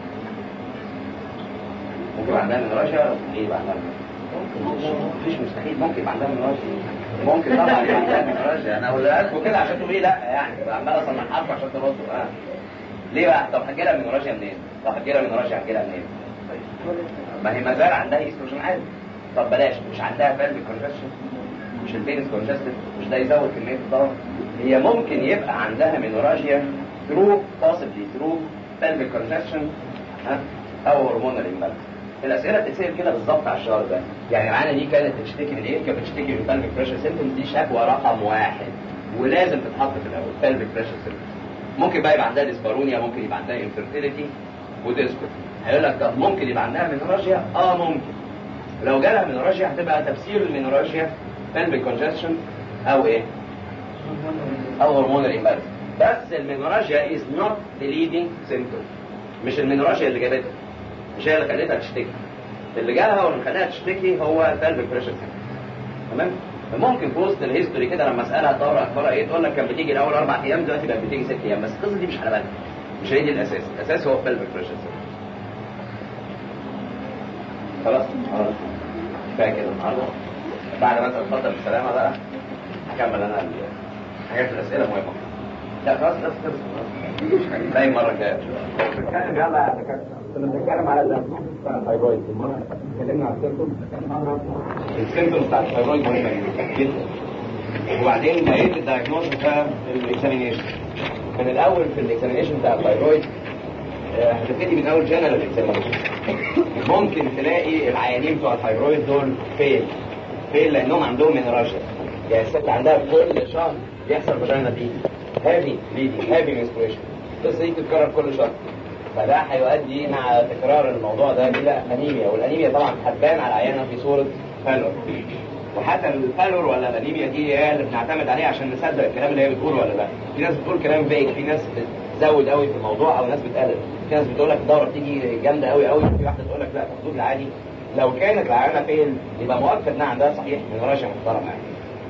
ممكن يبقى عندها منوراجيا ولا مستحيل يبقى عندها منوراجيا مفيش مستحيل ممكن يبقى عندها منوراجيا ممكن طبعا يبقى عندها منوراجيا انا اقولها لكم كده عشان تقولوا لي لا يعني عمال اصنع حرف عشان تردوا اه ليه بقى طب هتجي لها منوراجيا منين طب هتجي لها منوراجيا هتجي لها منين ما هي ما زال عندها ايستروجين عادي طب بلاش مش عندها فالف كونجكشن مش البينس كونجستد مش ده يزود كميه الضغط هي ممكن يبقى عندها منوراجيا through possibly through pelvic congestion ها او هرمونال امبالانس الاسئله بتتسال كده بالظبط على الشهر ده يعني معانا دي كانت بتشتكي من ايه كانت بتشتكي من pelvic بريشر سيمبتومز دي شكوى رقم واحد ولازم تتحط في الاول pelvic بريشر سيمبتومز ممكن بقى يبقى عندها ديسبارونيا ممكن يبقى عندها انفيرتيليتي وتسكت هيقول لك طب ممكن يبقى عندها منوراجيا اه ممكن لو جالها منوراجيا هتبقى تفسير المنوراجيا pelvic congestion او ايه او هرمونال امبالانس بس المنوراجيا از نوت ذا ليدنج سيمبتوم مش المنوراجيا اللي جابتها مش هي اللي خلتها تشتكي اللي جالها واللي خلاها تشتكي هو pelvic بريشر تمام ممكن في وسط الهيستوري كده لما اسالها الدوره اخبارها ايه تقول لك كانت بتيجي الاول اربع ايام دلوقتي بقت بتيجي ست ايام بس القصه دي مش على بالك مش هي دي الاساس الاساس هو pelvic بريشر خلاص خلاص كفايه كده النهارده بعد ما انت تفضل بالسلامه بقى هكمل انا ال- حاجات الاسئله مهمه لا خلاص بس خلص زي المره الجايه نتكلم يلا يا دكاتره كنا بنتكلم على الثايرويد اتكلمنا على السيمتوم السيمتوم بتاع الثايرويد مهمه جدا وبعدين بقيت الدايجنوز بتاع الاكزامينيشن كان الاول في الاكزامينيشن بتاع الثايرويد آه، هتبتدي من اول جنرال اكزامينيشن ممكن تلاقي العيانين بتوع الثايرويد دول فين فين لانهم عندهم منراجيا يعني الست عندها كل شهر بيحصل فاجينا دي هافي بليدنج هافي منستريشن القصه دي بتتكرر كل شهر فده هيؤدي مع تكرار الموضوع ده الى انيميا والانيميا طبعا هتبان على العيانه في صوره فالور وحتى الفالور ولا الانيميا دي هي اللي بنعتمد عليها عشان نصدق الكلام اللي هي بتقوله ولا لا في ناس بتقول كلام فيك في ناس بتزود قوي في الموضوع او ناس بتقلل في ناس بتقول لك الدوره بتيجي جامده قوي قوي في واحده تقول لك لا الحدود العادي لو كانت العيانه فين يبقى مؤكد انها عندها صحيح من رشا محترمه يعني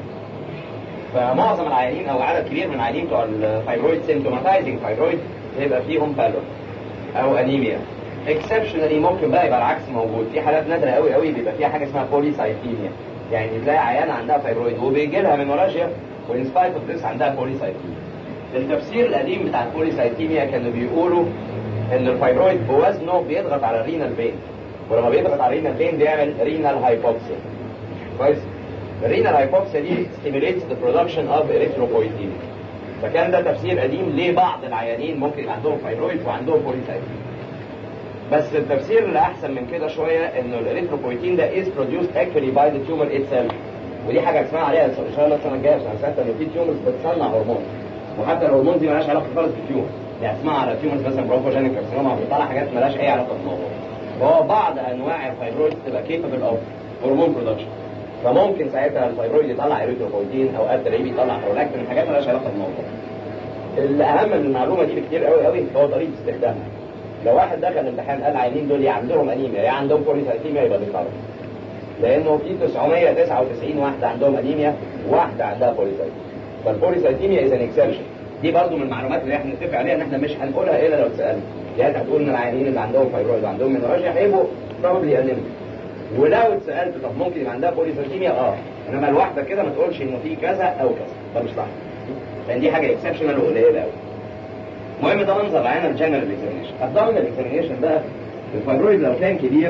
فمعظم العيانين او عدد كبير من العيانين بتوع الفايبرويد سيمتوماتايزنج فايبرويد بيبقى فيهم فالور او انيميا اكسبشنالي ممكن بقى يبقى العكس موجود في حالات نادره قوي قوي بيبقى فيها حاجه اسمها بوليسايتيميا يعني تلاقي عيانه عندها فايبرويد وبيجي لها منوراجيا وان سبايت اوف ذس عندها بوليسايتيميا التفسير القديم بتاع البوليسايتيميا كانوا بيقولوا ان الفايبرويد بوزنه بيضغط على الرينال فين ولما بيضغط على الرينال فين بيعمل رينال هايبوكسيا كويس الرينال هايبوكسيا دي stimulates the production of erythropoietin فكان ده تفسير قديم ليه بعض العيانين ممكن يبقى عندهم فايبرويد وعندهم بوليسايتيميا بس التفسير اللي احسن من كده شويه انه الاريثروبويتين ده is produced actually by the tumor itself ودي حاجه اسمها عليها ان شاء الله السنه الجايه في سنه سته ان في تيومرز بتصنع هرمون وحتى الهرمون دي مالهاش علاقه خالص بالتيومر يعني اسمها على تيومرز مثلا برونكوجينيك كارسينوما بيطلع حاجات مالهاش اي علاقه بالموضوع فهو بعض انواع الفايبرويد تبقى كيبل اوف هرمون برودكشن فممكن ساعتها الفايبرويد يطلع اريثروبويتين او قد تلاقيه بيطلع برولاكتين حاجات مالهاش علاقه بالموضوع الاهم من المعلومه دي بكتير قوي قوي هو طريقه استخدامها لو واحد دخل الامتحان قال العيانين دول يا عندهم انيميا يا عندهم بوليسايتيميا يبقى بيقرر لانه في 999 واحده عندهم انيميا واحده عندها بوليسايتيميا فالبوليسايتيميا از ان اكسبشن دي برضو من المعلومات اللي احنا نتفق عليها ان احنا مش هنقولها الا لو اتسالنا يعني انت هتقول ان العيانين اللي عندهم فايبرويد وعندهم منوراجيا هيبقوا بروبلي انيميا ولو اتسالت طب ممكن يبقى عندها بوليسايتيميا اه انما الواحده كده ما تقولش انه في كذا او كذا ده مش صح لان دي حاجه اكسبشنال وقليله قوي المهم ده منظر العيان الجنرال اكزامينيشن الدومينال اكزامينيشن بقى الفايبرويد لو كان كبير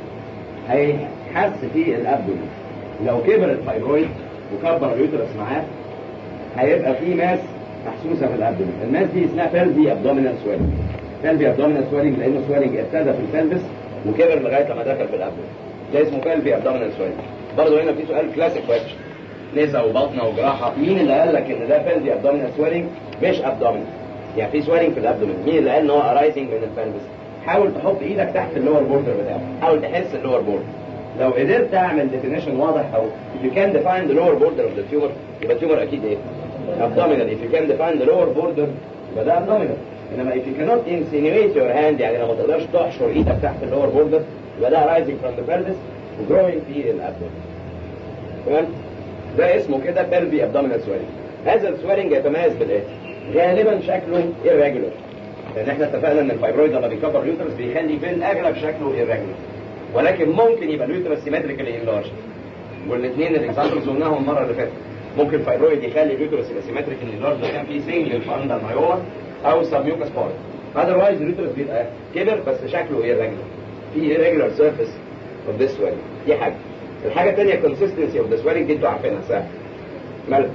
هيحس في الابدومين لو كبر الفايبرويد وكبر اليوترس معاه هيبقى في ماس محسوسه في الابدومين الماس دي اسمها فالفي ابدومينال سويلنج فالفي ابدومينال سويلنج لانه سويلنج ابتدى في الفالفس وكبر لغايه لما دخل في الابدومين ده اسمه فالفي ابدومينال سويلنج برضه هنا في سؤال كلاسيك كويشن نزا وبطنه وجراحه مين اللي قال لك ان ده فالفي ابدومينال سويلنج مش ابدومينال يعني في سويلنج في الابدومين مين اللي قال ان هو ارايزنج من الفالفس حاول تحط ايدك تحت اللور بوردر بتاعه حاول تحس اللور بوردر لو قدرت تعمل ديفينيشن واضح او if you can define the lower border of the tumor يبقى التيومر اكيد ايه abdominal if you can define the lower border يبقى ده abdominal انما if you cannot insinuate your hand يعني لو ما تقدرش تحشر ايدك تحت اللور بوردر يبقى ده rising from the pelvis وgrowing في الابدومين تمام ده اسمه كده pelvic abdominal swelling هذا السويلنج يتميز بالاتي غالبا شكله irregular لان احنا اتفقنا ان الفايبرويد لما بيكبر اليوترس بيخلي في الاغلب شكله irregular ولكن ممكن يبقى اليوترس سيمتريكالي انلارج والاثنين الاكزامبلز قلناهم المره اللي فاتت ممكن الفايبرويد يخلي اليوترس يبقى سيمتريكالي انلارج لو كان في سنجل اندر مايوما او سبميوكاس بارت اذروايز اليوترس بيبقى كبر بس شكله irregular في irregular surface of this swelling دي حاجه الحاجه الثانيه consistency of the swelling دي انتوا عارفينها سهل مال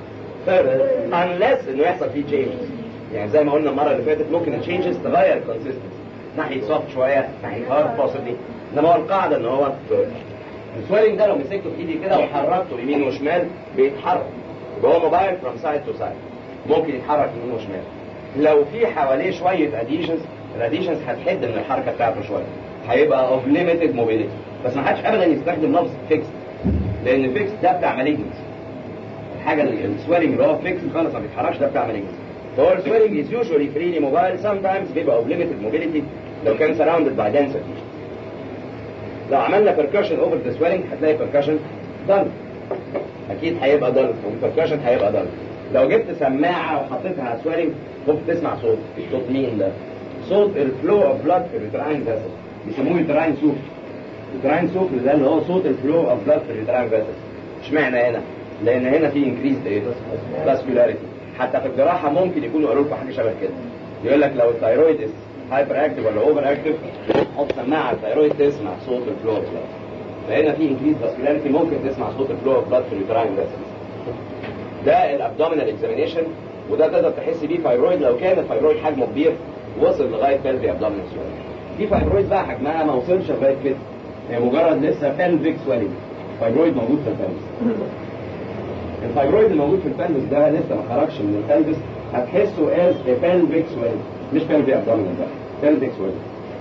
unless انه يحصل فيه changes يعني زي ما قلنا المره اللي فاتت ممكن التشينجز تغير الكونسيستنسي ناحيه سوفت شويه ناحيه هارد possibly انما هو القاعده ان هو السويلنج ده لو مسكته في ايدي كده وحركته يمين وشمال بيتحرك يبقى هو موبايل فروم سايد تو سايد ممكن يتحرك يمين وشمال لو في حواليه شويه اديشنز الاديشنز هتحد من الحركه بتاعته شويه هيبقى اوف ليميتد موبيليتي بس ما حدش ابدا يستخدم لفظ فيكس لان فيكس ده بتاع مالجنس الحاجه السويلنج اللي هو فيكس خالص ما بيتحركش ده بتاع مالجنس فهو السويلنج از يوجوالي فريلي موبايل سام تايمز بيبقى اوف ليميتد موبيليتي لو كان سراوندد باي دنس لو عملنا percussion اوفر ذا سويلنج هتلاقي percussion done اكيد هيبقى دل والبركشن هيبقى دل لو جبت سماعه وحطيتها على سويلنج ممكن تسمع صوت صوت مين ده صوت الفلو اوف بلاد في اليوتراين فيسل بيسموه يوتراين سوف يوتراين سوف ده اللي هو صوت الفلو اوف بلاد في اليوتراين فيسل اشمعنى هنا لان هنا في انكريز ايه فاسكولاريتي حتى في الجراحه ممكن يكونوا قالوا لكم حاجه شبه كده يقول لك لو الثايرويد هايبر اكتف ولا اوفر اكتف حط سماعه على الثايرويد تسمع صوت الفلو اوف بلاد فهنا في انكريز فاسكولاريتي ممكن تسمع صوت الفلو اوف بلاد في اليوتراين فيسل ده الابدومينال اكزامينيشن وده تقدر تحس بيه فايبرويد لو كان الفايبرويد حجمه كبير وصل لغايه بلفي ابدومينال سويلنج في فايبرويد بقى حجمها ما وصلش لغايه كده هي مجرد لسه بلفيك سويلنج فايبرويد موجود في البلفس الفايبرويد الموجود في البلفس ده لسه ما خرجش من البلفس هتحسه از بلفيك سويلنج مش بلفي ابدومينال بقى بلفيك سويلنج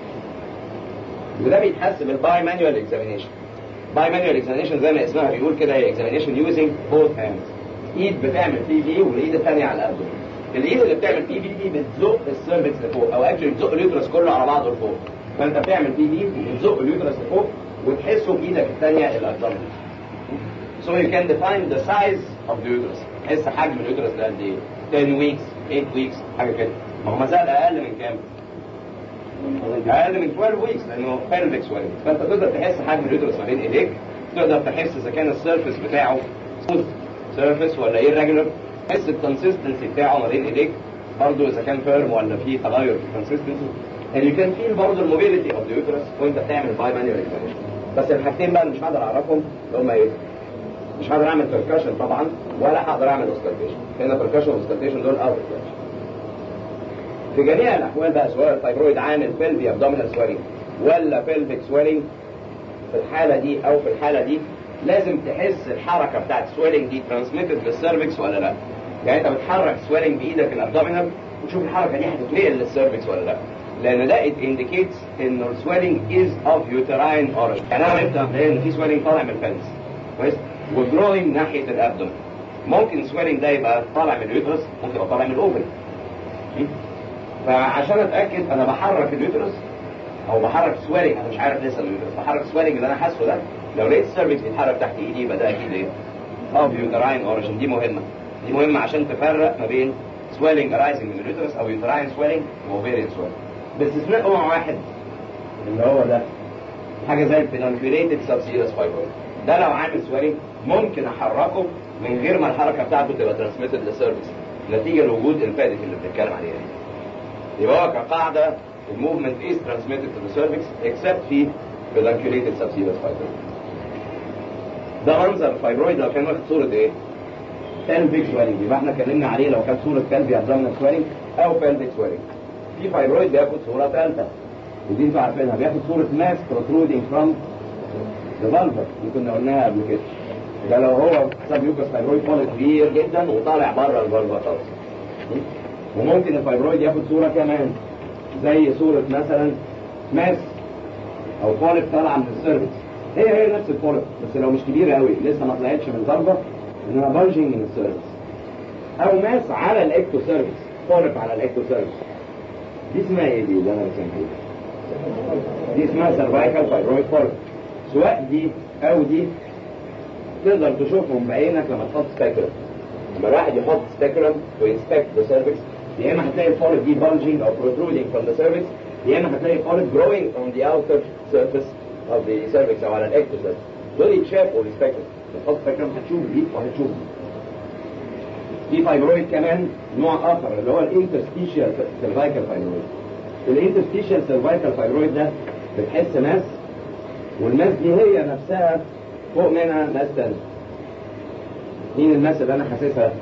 وده بيتحس بالباي مانوال اكزامينيشن باي مانوال اكزامينيشن زي ما اسمها بيقول كده هي اكزامينيشن يوزنج بوث هاندز ايد بتعمل بي في والايد الثانيه على الابدن الايد اللي بتعمل بي في دي بتزق السيرفكس لفوق او اكشلي بتزق اليوترس كله على بعضه لفوق فانت بتعمل بي في بتزق اليوترس لفوق وتحسه بايدك الثانيه الابدن So you can define the size of the uterus تحس حجم اليوترس ده قد ايه 10 weeks 8 weeks حاجه كده ما هو ما زال اقل من كام؟ اقل من 12 ويكس لانه pelvic swelling فانت تقدر تحس حجم اليوترس ما بين ايديك تقدر تحس اذا كان السيرفيس بتاعه سموث سيرفيس ولا ايه ريجولر تحس الكونسستنسي بتاعه ما بين ايديك برضه اذا كان فيرم ولا في تغير في الكونسستنسي and you can feel برضه الموبيليتي اوف ذا يوترس وانت بتعمل باي مانيوال اكزامينشن بس الحاجتين بقى اللي مش هقدر اعرفهم اللي هم ايه؟ مش هقدر اعمل بيركشن طبعا ولا هقدر اعمل اوسكالتيشن هنا بيركشن واوسكالتيشن دول اوت في جميع الاحوال بقى سواء الفايبرويد عامل بلفي ابدومينال سويلنج ولا بلفيك سويلنج في الحاله دي او في الحاله دي لازم تحس الحركه بتاعت السويلنج دي ترانسميتد للسيرفكس ولا لا يعني انت بتحرك سويلنج بايدك الابدومينال وتشوف الحركه دي هتتنقل للسيرفكس ولا لا لان ده it indicates ان السويلنج is of uterine origin يعني انا عرفت ان في سويلنج طالع من الفنس كويس وجروينج ناحيه الابدومين ممكن السويلنج ده يبقى طالع من اليوترس ممكن يبقى طالع من الاوفري فعشان اتاكد انا بحرك اليوترس او بحرك سويلنج انا مش عارف لسه اليوترس بحرك سويلنج اللي انا حاسه ده لو لقيت السيرفكس بيتحرك تحت ايدي يبقى ده اكيد ايه؟ اوف يوتراين اوريجن دي مهمه دي مهمه عشان تفرق ما بين سويلنج ارايزنج من اليوترس او يوتراين سويلنج واوفيريان سويلنج باستثناء نوع واحد اللي هو ده حاجه زي البينانكيوليتد سبسيرس فايبرويد ده لو عامل سويلنج ممكن احركه من غير ما الحركه بتاعته تبقى ترانسميتد للسيرفكس نتيجه لوجود الفادك اللي بنتكلم عليها دي يبقى هو كقاعده الموفمنت is transmitted to the cervix except في pedunculate subserous fibroid ده منظر الفايبرويد لو كان واخد صورة ايه؟ pelvic swelling يبقى احنا اتكلمنا عليه لو كانت صورة pelvic abdominal swelling او pelvic swelling في فايبرويد بياخد صورة ثالثة ودي انتوا عارفينها بياخد صورة mass protruding from the vulva دي كنا قلناها قبل كده ده لو هو سب يوكس فايبرويد فول كبير جدا وطالع بره الفالفا خالص وممكن الفايبرويد ياخد صورة كمان زي صورة مثلا ماس او فولك طالعة من السيرفكس هي هي نفس الفولك بس لو مش كبيرة قوي لسه ما طلعتش من الضربة انما بلجنج من السيرفكس او ماس على الاكتو سيرفكس فولك على الاكتو سيرفكس دي اسمها ايه دي اللي انا بسميها دي اسمها سيرفايكال فايبرويد فولك سواء دي او دي تقدر تشوفهم بعينك لما تحط سبيكولم لما الواحد يحط سبيكولم وينسبكت ذا سيرفكس يا اما هتلاقي الفولك دي bulging او protruding from the cervix يا اما هتلاقي الفولك growing on the outer surface of the cervix او على الاكتو surface دول يتشافوا بالسبيكولم تحط سبيكولم هتشوف دي وهتشوف دي في فايبرويد كمان نوع اخر اللي هو الانترستيشيال سيرفايكال فايبرويد الانترستيشيال سيرفايكال فايبرويد ده بتحس ماس والماس دي هي نفسها فوق منها ماس تاني مين الماس اللي انا حاسسها؟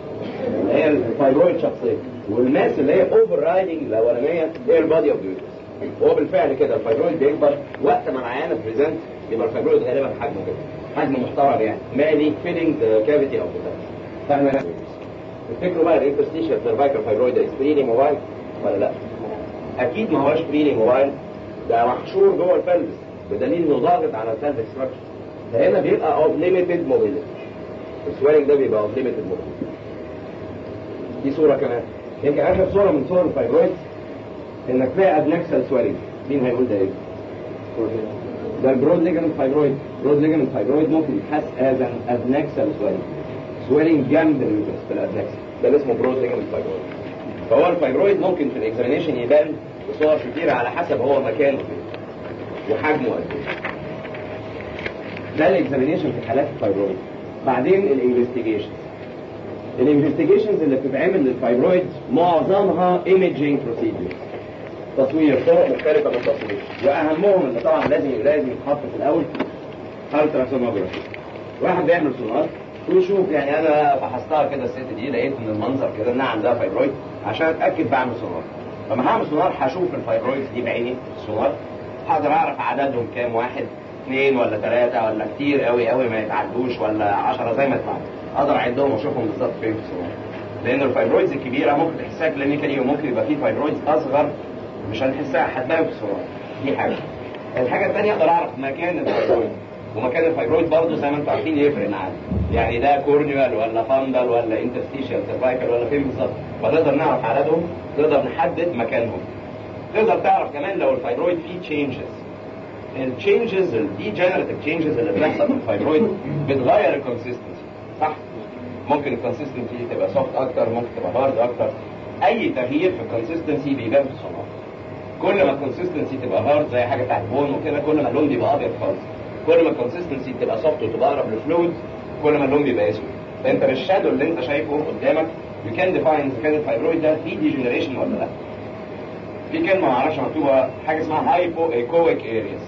اللي هي الفايبرويد شخصيه والماس اللي هي اوفر رايدنج الاولانيه هي البادي اوف هو بالفعل كده الفايبرويد بيكبر وقت ما العيانه بريزنت يبقى الفايبرويد غالبا حجمه كده حجم محترم يعني مالي فيلينج ذا كافيتي اوف ذا فاهم تفتكروا بقى الانترستيشن سيرفايكال فايبرويد ده فريلي موبايل ولا لا؟ اكيد ما هوش فريلي موبايل ده محشور جوه الفلس بدليل انه ضاغط على الفلس ستراكشر ده هنا بيبقى اوف ليميتد موبيليتي السويلنج ده بيبقى اوف ليميتد موبيليتي دي صوره كمان يمكن اخر صوره من صور الفايبرويد انك تلاقي ادنكسال سويلنج مين هيقول ده ايه؟ ده البرود ليجمنت فايبرويد برود ليجمنت فايبرويد ممكن يتحس از ان ادنكسال سويلنج سويلنج جنب اليوترس في الادنكسال ده اللي اسمه برود ليجمنت فايبرويد فهو الفايبرويد ممكن في الاكزامينيشن يبان بصور كتيره على حسب هو مكانه فين وحجمه قد ايه ده الاكزامينيشن في حالات الفايبرويد بعدين الانفستيجيشن الانفستيجيشنز اللي بتتعمل للفايبرويد معظمها ايميجينج بروسيدور تصوير طرق مختلفه من التصوير واهمهم اللي طبعا لازم لازم يتحط في الاول التراسونوجرافي واحد بيعمل سونار ويشوف يعني انا فحصتها كده الست دي لقيت من المنظر كده انها عندها فايبرويد عشان اتاكد بعمل سونار لما هعمل سونار هشوف الفايبرويد دي بعيني في السونار هقدر اعرف عددهم كام واحد اثنين ولا ثلاثة ولا كتير قوي قوي ما يتعدوش ولا عشرة زي ما يطلعوا اقدر اعدهم واشوفهم بالظبط فين في السونار لان الفايبرويدز الكبيرة ممكن تحسها كلينيكالي وممكن يبقى في فايبرويدز اصغر مش هنحسها هتبان في السونار دي حاجة الحاجة الثانية اقدر اعرف مكان الفايبرويد ومكان الفايبرويد برضه زي ما انتم عارفين يفرق معانا يعني ده كورنيوال ولا فاندل ولا انترستيشيال سيرفايكال ولا فين بالظبط فنقدر نعرف عددهم نقدر نحدد مكانهم تقدر تعرف كمان لو الفايبرويد فيه تشينجز التشينجز الديجنريتيف تشينجز اللي بتحصل في الفايبرويد بتغير الكونسيستنسي صح ممكن الكونسيستنسي تبقى سوفت اكتر ممكن تبقى هارد اكتر اي تغيير في الكونسيستنسي بيبان في الصناعه كل ما الكونسيستنسي تبقى هارد زي حاجه بتاعت بون وكده كل ما اللون بيبقى ابيض خالص كل ما الكونسيستنسي تبقى سوفت وتبقى اقرب للفلويد كل ما اللون بيبقى اسود فانت بالشادو اللي انت شايفه قدامك يو كان ديفاين اذا كان الفايبرويد ده فيه ديجنريشن ولا لا في كلمه ما اعرفش مكتوبه حاجه اسمها هايبو ايكويك ارياس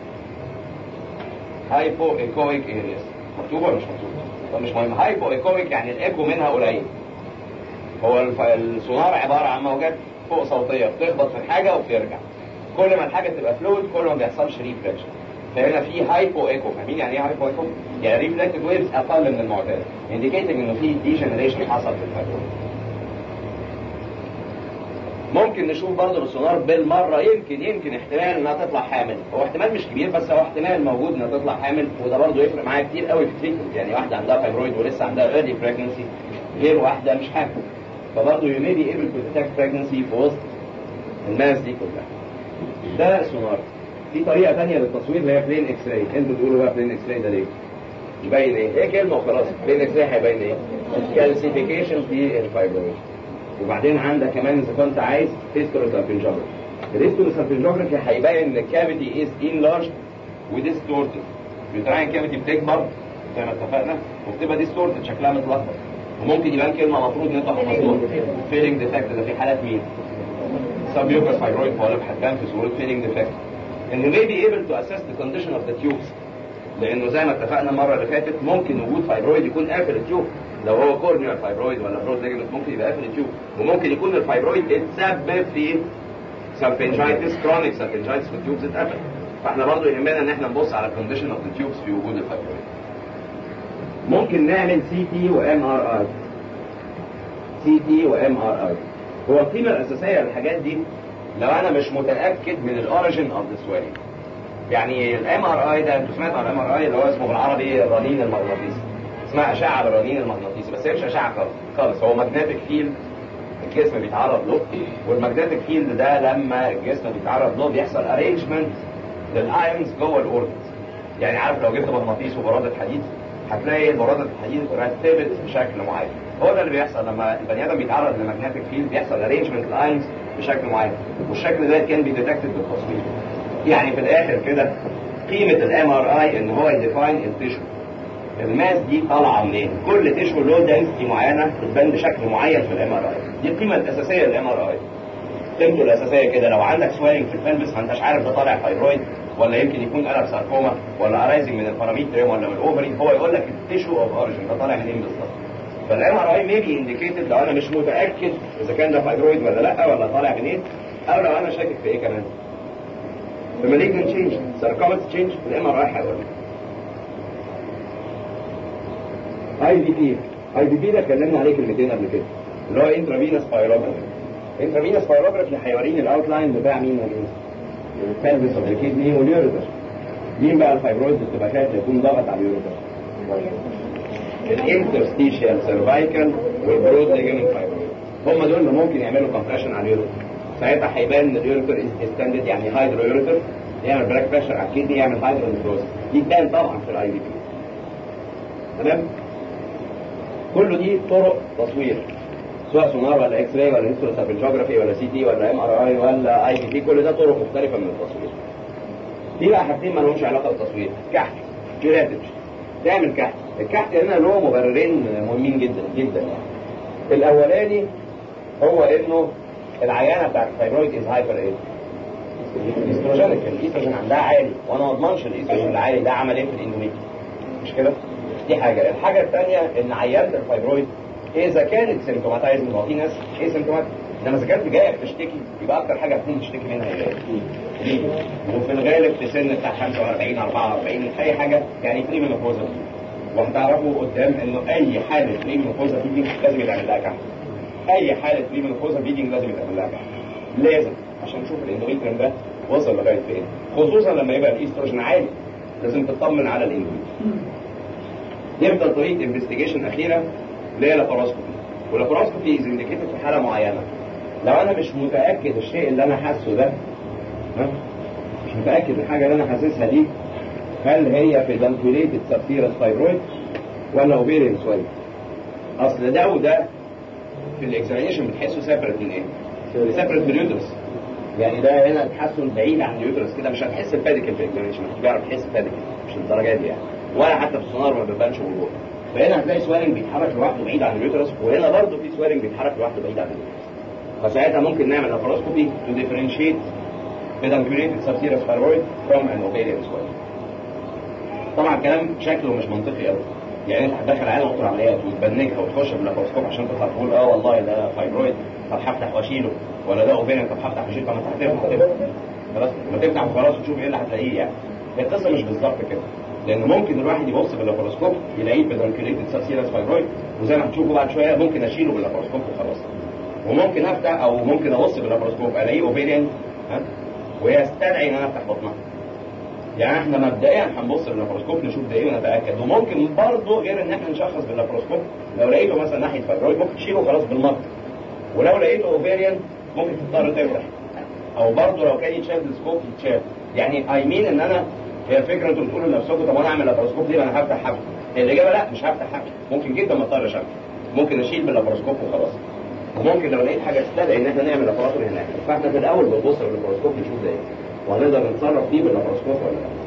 هايبو ايكويك ارياس مكتوبه ولا مش مكتوبه؟ طب مش مهم هايبو ايكويك يعني الايكو منها قليل هو الف... السونار عباره عن موجات فوق صوتيه بتخبط في الحاجه وبترجع كل ما الحاجه تبقى فلويد كل ما بيحصلش ريفلكشن فهنا في هايبو ايكو فاهمين يعني ايه هايبو ايكو؟ يعني ريفلكتد ويفز اقل من المعتاد انديكيتنج انه في ديجنريشن حصل في الفايبرويد ممكن نشوف برضه بالسونار بالمره يمكن يمكن احتمال انها تطلع حامل هو احتمال مش كبير بس هو احتمال موجود انها تطلع حامل وده برضه يفرق معايا كتير قوي في التريتمنت يعني واحده عندها فايبرويد ولسه عندها ايرلي بريجنسي غير واحده مش حامل فبرضه يو مي بي ايبل تو ديتكت بريجنسي في وسط الناس دي كلها ده سونار في طريقه ثانيه للتصوير اللي هي بلين اكس راي انتوا تقولوا بقى بلين اكس راي ده ليه؟ يبين ايه؟ هي كلمه وخلاص بلين اكس راي هيبين ايه؟ كالسيفيكيشن في الفايبرويد وبعدين عندك كمان اذا كنت عايز هيستوروسالفنجوجرافي الهيستوروسالفنجوجرافي هيبين ان الكافيتي از انلارج وديستورتد اليوتراين كافيتي بتكبر زي ما اتفقنا وبتبقى ديستورتد شكلها متلخبط وممكن يبان كلمه المفروض ان انت حفظتوها فيلينج ديفكت ده في حالات مين؟ سبيوكس فايبرويد بوليب هتبان في صوره فيلينج ديفكت انه may be able to assess the condition of the tubes لانه زي ما اتفقنا المره اللي فاتت ممكن وجود فايبرويد يكون قافل التيوب لو هو كورنيال فايبرويد ولا برود ليجمنت ممكن يبقى قافل التيوب وممكن يكون الفايبرويد اتسبب في سالفنجايتس كرونيك سالفنجايتس في التيوبز اتقفل فاحنا برضه يهمنا ان احنا نبص على الكونديشن اوف ذا تيوبز في وجود الفايبرويد ممكن نعمل سي تي وام ار اي سي تي وام ار اي هو القيمه الاساسيه للحاجات دي لو انا مش متاكد من الاوريجن اوف ذا سويلنج يعني الام ار اي ده انتوا سمعتوا عن الام ار اي اللي هو اسمه بالعربي الرنين المغناطيسي اسمها اشعه بالرنين المغناطيسي بس هي مش اشعه خالص خالص هو ماجنتيك فيلد الجسم بيتعرض له والماجنتيك فيلد ده لما الجسم بيتعرض له بيحصل ارينجمنت للايونز جوه الاوربت يعني عارف لو جبت مغناطيس وبراده حديد هتلاقي براده الحديد رتبت بشكل معين هو ده اللي بيحصل لما البني ادم بيتعرض لماجنتيك فيلد بيحصل ارينجمنت للايونز بشكل معين والشكل ده كان بيديتكتد بالتصوير يعني في الاخر كده قيمه الام ار اي ان هو يديفاين التيشو الماس دي طالعه منين كل تيشو له دنسيتي معينه بتبان بشكل معين في الام ار اي دي القيمه الاساسيه للام ار اي قيمته الاساسيه كده لو عندك سويلنج في البلبس ما انتش عارف ده طالع فايبرويد ولا يمكن يكون قلب ساركوما ولا ارايزنج من الباراميتريوم ولا من الاوفري هو يقول لك التيشو اوف اوريجن ده طالع منين بالظبط فالام ار اي ميبي انديكيتد لو انا مش متاكد اذا كان ده فايبرويد ولا لا ولا طالع منين او لو انا شاكك في ايه كمان المالجنت تشينج ساركوماس تشينج الام ار اي هيقول اي بي بي اي بي بي ده اتكلمنا عليه كلمتين قبل كده اللي هو انترافينوس بايلوجرافي انترافينوس بايلوجرافي هيوريني الاوتلاين بتاع مين ومين البلفس اوف الكدني واليوريتر مين بقى الفايبرويد اللي بتبقى خايف يكون ضغط على اليوريتر الانترستيشيال سيرفايكال والبرود ليجمنت فايبرويد هم دول اللي ممكن يعملوا كومبريشن على اليوريتر ساعتها هيبان ان اليوريتر استندد يعني هايدرو يوريتر يعمل بلاك بريشر على الكدني يعمل هايدرو نيفروز دي تبان طبعا في الاي بي بي تمام كل دي طرق تصوير سواء سونار ولا اكس راي ولا هيستوسابنجوجرافي ولا سي تي ولا ام ار اي ولا اي بي تي كل ده طرق مختلفه من التصوير في بقى حاجتين ما لهمش علاقه بالتصوير كحت كيراتج تعمل كحت الكحت هنا له مبررين مهمين جدا جدا يعني الاولاني هو انه العيانه بتاعت الثايرويد از هايبر ايه الاستروجينيك الاستروجين عندها عالي وانا ما اضمنش الاستروجين العالي ده عمل ايه في الاندوميتريوم مش كده دي حاجه الحاجه الثانيه ان عيانه الفايبرويد اذا كانت سيمتوماتايزنج ما هو في ناس ايه سيمتومات انما اذا كانت جايه بتشتكي يبقى اكتر حاجه هتكون بتشتكي منها هي ليه؟ وفي الغالب في سن بتاع 45 44 اي حاجه يعني بري مينوبوزا وهتعرفوا قدام انه اي حاله بري مينوبوزا بيجي لازم يتعمل لها كحت اي حاله بري مينوبوزا بيجي لازم يتعمل لها كحت لازم عشان نشوف الاندوميتريوم ده وصل لغايه فين خصوصا لما يبقى الايستروجين عالي لازم تطمن على الاندوميتريوم يفضل طريقه انفستيجيشن اخيره اللي هي لاباروسكوبي واللاباروسكوبي از انديكيتد في حاله معينه لو انا مش متاكد الشيء اللي انا حاسه ده ها؟ مش متاكد الحاجه اللي انا حاسسها دي هل هي في دانكوليتد سبتيرس فايبرويد ولا اوفيريان سويل اصل ده وده في الاكزامينشن بتحسه سيبريت من ايه؟ سيبريت من اليوترس يعني ده هنا تحسن بعيد عن اليوترس كده مش هتحس بفاديكال في الاكزامينشن مش بيعرف يحس بفاديكال مش الدرجات دي يعني ولا حتى في السونار ما بيبانش وضوح فهنا هتلاقي سوارنج بيتحرك لوحده بعيد عن اليوترس وهنا برضه في سوارنج بيتحرك لوحده بعيد عن اليوترس فساعتها ممكن نعمل لاباروسكوبي تو ديفرنشيت pedunculated subserous thyroid from an ovarian swelling. طبعا كلام شكله مش منطقي قوي يعني انت هتدخل عيال اوضه العمليات وتبنجها وتخش باللاباروسكوب عشان تطلع تقول اه والله ده فايبرويد طب هفتح واشيله ولا ده اوفيريان طب هفتح واشيله طب ما انت هتفتح هتفتح خلاص ما تفتح وخلاص وتشوف ايه اللي هتلاقيه يعني هي القصه مش بالظبط كده لان ممكن الواحد يبص باللاباروسكوب يلاقيه pedunculated subserous thyroid وزي ما هتشوفوا بعد شويه ممكن اشيله باللاباروسكوب وخلاص وممكن افتح او ممكن ابص باللاباروسكوب الاقيه اوفيريان ها ويستدعي ان انا افتح بطنها يعني احنا مبدئيا هنبص باللاباروسكوب نشوف ده ايه ونتاكد وممكن برضه غير ان احنا نشخص باللاباروسكوب لو لقيته مثلا ناحيه فايبرويد ممكن تشيله خلاص بالمط ولو لقيته اوفيريان ممكن تضطر تفتح او برضه لو كان يتشال بالسكوب يتشال يعني اي مين ان انا هي الفكره انتوا بتقولوا لنفسكم طب وانا اعمل لاباروسكوب ليه انا هفتح حاجه الاجابه لا مش هفتح حاجه ممكن جدا ما اضطرش افتح ممكن اشيل باللاباروسكوب وخلاص وممكن لو لقيت حاجه تستدعي ان احنا نعمل لاباراتوري هناك فاحنا في الاول بنبص باللاباروسكوب نشوف ده ايه وهنقدر نتصرف فيه باللاباروسكوب ولا لا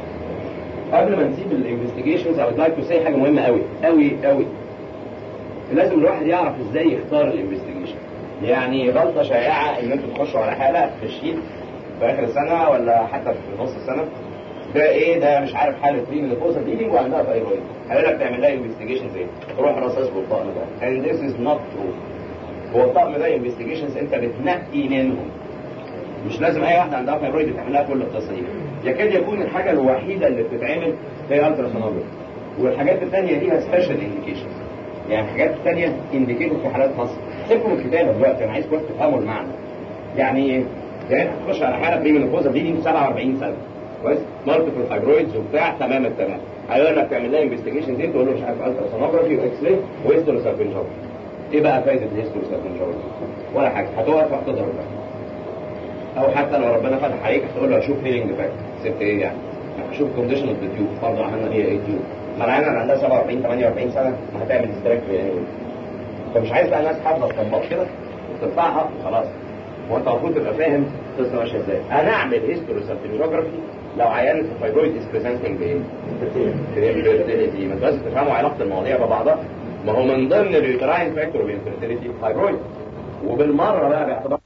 قبل ما نسيب الانفستيجيشنز I would like to say حاجه مهمه قوي قوي قوي لازم الواحد يعرف ازاي يختار الانفستيجيشن يعني غلطه شائعه ان انتوا تخشوا على حاله في الشيت في اخر السنه ولا حتى في نص السنه ده ايه ده مش عارف حاله بري مينوبوزا بليدنج وعندها ثايرويد قال لك تعمل لها انفستيجيشن زي تروح رصاص بالطقم ده and this is not true هو الطقم ده انفستيجيشنز انت بتنقي منهم مش لازم اي واحده عندها ثايرويد تعمل لها كل القصه دي يكاد يكون الحاجه الوحيده اللي بتتعمل هي الترا سونوجرافي والحاجات الثانيه ليها سبيشال انديكيشنز يعني الحاجات الثانيه انديكيتور في حالات مصر سيبكم من الكتابه دلوقتي انا عايزكم تفهموا المعنى يعني ايه؟ يعني انت تخش على حاله بريمينوبوزا بليدنج 47 سنه كويس مالتيبل فايبرويدز وبتاع تمام التمام هيقول لك تعمل لها انفستيجيشن دي تقول له مش عارف الترا سونوجرافي واكس راي وهيستوري سيرفنجوجرافي ايه بقى فايده الهيستوري سيرفنجوجرافي ولا حاجه هتقف وهتضرب بقى او حتى لو ربنا فتح عليك تقول له اشوف هيلينج باك سبت ايه يعني اشوف كونديشن اوف ذا تيوب برضه عملنا هي ايه تيوب ما العيال اللي عندها 47 48 سنه ما هتعمل استراكتوري يعني فمش عايز بقى ناس حافظه الطباط كده وترفعها خلاص هو انت المفروض تبقى فاهم القصه ماشيه ازاي انا اعمل هيستوري سيرفنجوجرافي لو عيان الفايبرويد از بريزنتنج بايه؟ انفيرتيليتي ما انتوا لازم تفهموا علاقه المواضيع ببعضها ما هو من ضمن اليوتراين فاكتور اوف انفيرتيليتي فايبرويد وبالمره بقى باعتبار